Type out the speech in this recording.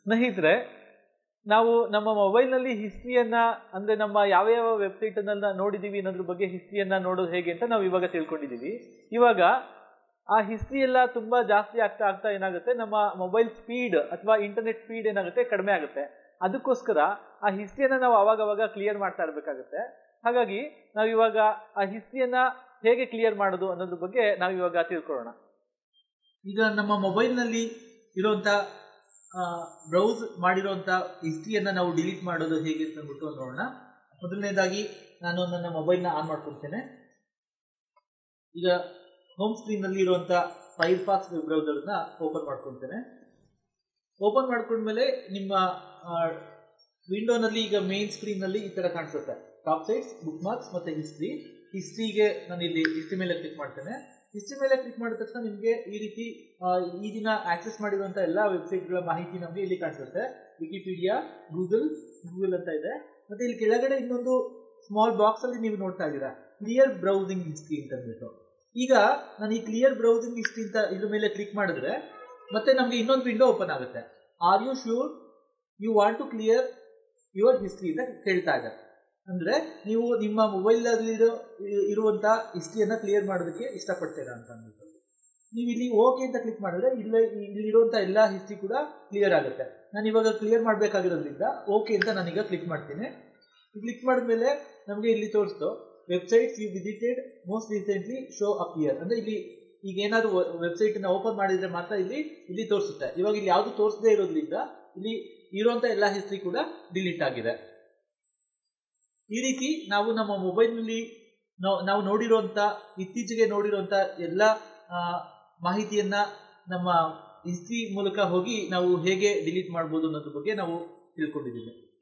ಸ್ನೇಹಿತರೆ ನಾವು ನಮ್ಮ ಮೊಬೈಲ್ನಲ್ಲಿ ಹಿಸ್ಟ್ರಿಯನ್ನ ಅಂದ್ರೆ ನಮ್ಮ ಯಾವ ಯಾವ ವೆಬ್ಸೈಟ್ ಅನ್ನ ನೋಡಿದೀವಿ ಅನ್ನೋದ್ರ ಬಗ್ಗೆ ಹಿಸ್ಟ್ರಿಯನ್ನ ನೋಡೋದು ಹೇಗೆ ಅಂತ ನಾವು ಇವಾಗ ತಿಳ್ಕೊಂಡಿದೀವಿ ಇವಾಗ ಆ ಹಿಸ್ಟ್ರಿ ಎಲ್ಲ ತುಂಬಾ ಜಾಸ್ತಿ ಆಗ್ತಾ ಆಗ್ತಾ ಏನಾಗುತ್ತೆ ನಮ್ಮ ಮೊಬೈಲ್ ಸ್ಪೀಡ್ ಅಥವಾ ಇಂಟರ್ನೆಟ್ ಸ್ಪೀಡ್ ಏನಾಗುತ್ತೆ ಕಡಿಮೆ ಆಗುತ್ತೆ ಅದಕ್ಕೋಸ್ಕರ ಆ ಹಿಸ್ಟ್ರಿಯನ್ನ ನಾವು ಅವಾಗ ಅವಾಗ ಕ್ಲಿಯರ್ ಮಾಡ್ತಾ ಇರಬೇಕಾಗುತ್ತೆ ಹಾಗಾಗಿ ನಾವು ಇವಾಗ ಆ ಹಿಸ್ಟ್ರಿಯನ್ನ ಹೇಗೆ ಕ್ಲಿಯರ್ ಮಾಡೋದು ಅನ್ನೋದ್ರ ಬಗ್ಗೆ ನಾವು ಇವಾಗ ತಿಳ್ಕೊಳ್ಳೋಣ ಈಗ ನಮ್ಮ ಮೊಬೈಲ್ನಲ್ಲಿ ಇರುವಂತ ಬ್ರೌಸ್ ಮಾಡಿರುವಂತ ಹಿಸ್ಟ್ರಿಯನ್ನ ನಾವು ಡಿಲೀಟ್ ಮಾಡೋದು ಹೇಗೆ ಅಂತ ಅಂದ್ಬಿಟ್ಟು ನೋಡೋಣ ಮೊದಲನೇದಾಗಿ ನಾನು ನನ್ನ ಮೊಬೈಲ್ನ ಆನ್ ಮಾಡ್ಕೊಳ್ತೇನೆ ಈಗ ಹೋಮ್ ಸ್ಕ್ರೀನ್ನಲ್ಲಿ ಇರುವಂತ ಫೈರ್ಫಾಕ್ಸ್ ವೆಬ್ ಬ್ರೌಸರ್ನ ಓಪನ್ ಮಾಡ್ಕೊಳ್ತೇನೆ ಓಪನ್ ಮಾಡ್ಕೊಂಡ್ಮೇಲೆ ನಿಮ್ಮ ವಿಂಡೋನಲ್ಲಿ ಈಗ ಮೇನ್ ಸ್ಕ್ರೀನ್ನಲ್ಲಿ ಈ ತರ ಕಾಣಿಸುತ್ತೆ ಟಾಪ್ ಸೈಟ್ಸ್ ಬುಕ್ ಮಾರ್ಕ್ಸ್ ಮತ್ತೆ ಹಿಸ್ಟ್ರಿ ಹಿಸ್ಟ್ರಿಗೆ ನಾನು ಇಲ್ಲಿ ಹಿಸ್ಟ್ರಿ ಮೇಲೆ ಕ್ಲಿಕ್ ಮಾಡ್ತೇನೆ ಹಿಸ್ಟ್ರಿ ಮೇಲೆ ಕ್ಲಿಕ್ ಮಾಡಿದ ತಕ್ಷಣ ನಿಮಗೆ ಈ ರೀತಿ ಆ, ಈ ದಿನ ಆಕ್ಸೆಸ್ ಮಾಡಿರುವಂತ ಎಲ್ಲ ವೆಬ್ಸೈಟ್ಗಳ ಮಾಹಿತಿ ನಮಗೆ ಇಲ್ಲಿ ಕಾಣಿಸುತ್ತೆ ವಿಕಿಪೀಡಿಯಾ ಗೂಗಲ್ ಗೂಗಲ್ ಅಂತ ಇದೆ ಮತ್ತೆ ಇಲ್ಲಿ ಕೆಳಗಡೆ ಇನ್ನೊಂದು ಸ್ಮಾಲ್ ಬಾಕ್ಸ್ ಅಲ್ಲಿ ನೀವು ನೋಡ್ತಾ ಇದ್ದೀರಾ ಕ್ಲಿಯರ್ ಬ್ರೌಸಿಂಗ್ ಹಿಸ್ಟ್ರಿ ಅಂತ ಅಂದ್ಬಿಟ್ಟು ಈಗ ನಾನು ಈ ಕ್ಲಿಯರ್ ಬ್ರೌಸಿಂಗ್ ಹಿಸ್ಟ್ರಿ ಅಂತ ಇದ್ರ ಮೇಲೆ ಕ್ಲಿಕ್ ಮಾಡಿದ್ರೆ ಮತ್ತೆ ನಮಗೆ ಇನ್ನೊಂದು ವಿಂಡೋ ಓಪನ್ ಆಗುತ್ತೆ are you sure you want to clear your history ಅಂತ ಕೇಳ್ತಾ ಇದೆ ಅಂದ್ರೆ ನೀವು ನಿಮ್ಮ ಮೊಬೈಲ್ ಅಲ್ಲಿರೋ ಇರುವಂತ ಹಿಸ್ಟ್ರಿಯನ್ನ ಕ್ಲಿಯರ್ ಮಾಡೋದಕ್ಕೆ ಇಷ್ಟಪಡ್ತೀರಾ ಅಂತ ಅಂದ್ಬಿಟ್ಟು ನೀವು ಇಲ್ಲಿ ಓಕೆ ಅಂತ ಕ್ಲಿಕ್ ಮಾಡಿದ್ರೆ ಇಲ್ಲ ಇಲ್ಲಿರುವಂತ ಎಲ್ಲ ಹಿಸ್ಟ್ರಿ ಕೂಡ ಕ್ಲಿಯರ್ ಆಗುತ್ತೆ ನಾನು ಇವಾಗ ಕ್ಲಿಯರ್ ಮಾಡಬೇಕಾಗಿರೋದ್ರಿಂದ ಓಕೆ ಅಂತ ನಾನೀಗ ಕ್ಲಿಕ್ ಮಾಡ್ತೀನಿ ಕ್ಲಿಕ್ ಮಾಡಿದ್ಮೇಲೆ ನಮಗೆ ಇಲ್ಲಿ ತೋರಿಸ್ತು websites you visited most recently show up here ಅಂದ್ರೆ ಇಲ್ಲಿ ಈಗ ಏನಾದ್ರು ವೆಬ್ಸೈಟ್ ನ ಓಪನ್ ಮಾಡಿದ್ರೆ ಮಾತ್ರ ಇಲ್ಲಿ ಇಲ್ಲಿ ತೋರಿಸುತ್ತೆ ಇವಾಗ ಇಲ್ಲಿ ಯಾವುದು ತೋರಿಸದೇ ಇರೋದ್ರಿಂದ ಇಲ್ಲಿ ಇರುವಂತ ಎಲ್ಲ ಹಿಸ್ಟ್ರಿ ಕೂಡ ಡಿಲೀಟ್ ಆಗಿದೆ ಈ ರೀತಿ ನಾವು ನಮ್ಮ ಮೊಬೈಲ್ನಲ್ಲಿ ನಾವು ನಾವು ನೋಡಿರುವಂತ ಇತ್ತೀಚೆಗೆ ನೋಡಿರುವಂತ ಎಲ್ಲ ಆ, ಮಾಹಿತಿಯನ್ನ ನಮ್ಮ ಹಿಸ್ಟ್ರಿ ಮೂಲಕ ಹೋಗಿ ನಾವು ಹೇಗೆ ಡಿಲೀಟ್ ಮಾಡ್ಬೋದು ಅನ್ನೋದ್ರ ಬಗ್ಗೆ ನಾವು ತಿಳ್ಕೊಂಡಿದ್ದೀವಿ